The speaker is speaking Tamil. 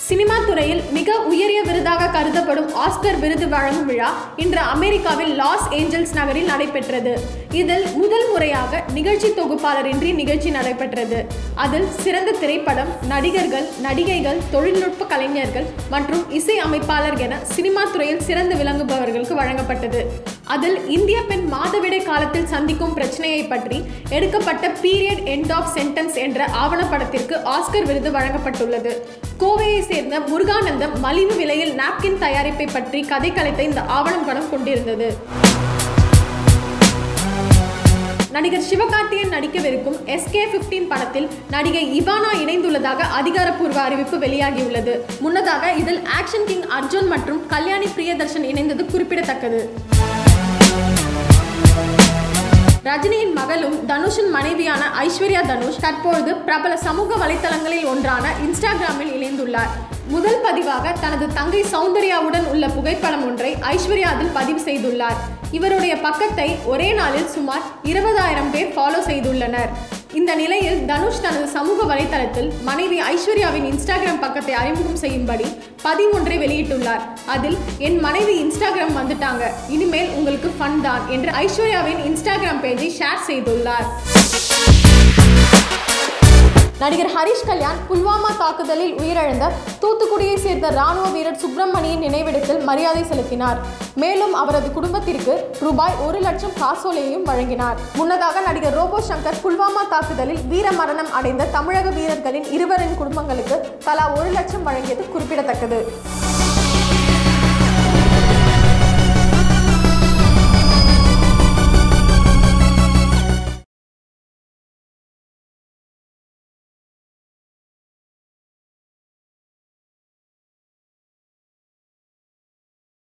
சினிமா துறையில் மிக உயரிய விருதாக கருதப்படும் ஆஸ்கர் விருது வழங்கும் விழா இன்று அமெரிக்காவில் லாஸ் ஏஞ்சல்ஸ் நகரில் நடைபெற்றது இதில் முதல் முறையாக நிகழ்ச்சி தொகுப்பாளரின்றி நிகழ்ச்சி நடைபெற்றது அதில் சிறந்த திரைப்படம் நடிகர்கள் நடிகைகள் தொழில்நுட்ப கலைஞர்கள் மற்றும் இசை அமைப்பாளர் என சினிமா துறையில் சிறந்து விளங்குபவர்களுக்கு வழங்கப்பட்டது அதில் இந்திய பெண் மாதவிடை காலத்தில் சந்திக்கும் பிரச்சனையை பற்றி எடுக்கப்பட்ட பீரியட் எண்ட் ஆஃப் சென்டென்ஸ் என்ற ஆவணப்படத்திற்கு ஆஸ்கர் விருது வழங்கப்பட்டுள்ளது கோவையை சேர்ந்த முருகானந்தம் மலிவு விலையில் நாப்கின் தயாரிப்பை பற்றி கதை கலைத்த இந்த ஆவணம் படம் கொண்டிருந்தது நடிகர் சிவகார்த்தியன் நடிக்கவிருக்கும் எஸ்கே பிப்டீன் படத்தில் நடிகை இவானா இணைந்துள்ளதாக அதிகாரப்பூர்வ அறிவிப்பு வெளியாகியுள்ளது முன்னதாக இதில் ஆக்ஷன் கிங் அர்ஜுன் மற்றும் கல்யாணி பிரியதர்ஷன் இணைந்தது குறிப்பிடத்தக்கது ரஜினியின் மகளும் தனுஷின் மனைவியான ஐஸ்வர்யா தனுஷ் தற்பொழுது பிரபல சமூக வலைத்தளங்களில் ஒன்றான இன்ஸ்டாகிராமில் இணைந்துள்ளார் முதல் பதிவாக தனது தங்கை சௌந்தர்யாவுடன் உள்ள புகைப்படம் ஒன்றை ஐஸ்வர்யா அதில் பதிவு செய்துள்ளார் இவருடைய பக்கத்தை ஒரே நாளில் சுமார் இருபதாயிரம் பேர் ஃபாலோ செய்துள்ளனர் இந்த நிலையில் தனுஷ் தனது சமூக வலைத்தளத்தில் மனைவி ஐஸ்வர்யாவின் இன்ஸ்டாகிராம் பக்கத்தை அறிமுகம் செய்யும்படி பதிவொன்றை வெளியிட்டுள்ளார் அதில் என் மனைவி இன்ஸ்டாகிராம் வந்துட்டாங்க இனிமேல் உங்களுக்கு ஃபன் தான் என்று ஐஸ்வர்யாவின் இன்ஸ்டாகிராம் பேஜை ஷேர் செய்துள்ளார் நடிகர் ஹரிஷ் கல்யாண் புல்வாமா தாக்குதலில் உயிரிழந்த தூத்துக்குடியை சேர்ந்த ராணுவ வீரர் சுப்பிரமணியின் நினைவிடத்தில் மரியாதை செலுத்தினார் மேலும் அவரது குடும்பத்திற்கு ரூபாய் ஒரு லட்சம் காசோலையையும் வழங்கினார் முன்னதாக நடிகர் ரோபோ சங்கர் புல்வாமா தாக்குதலில் வீர மரணம் அடைந்த தமிழக வீரர்களின் இருவரின் குடும்பங்களுக்கு தலா ஒரு லட்சம் வழங்கியது குறிப்பிடத்தக்கது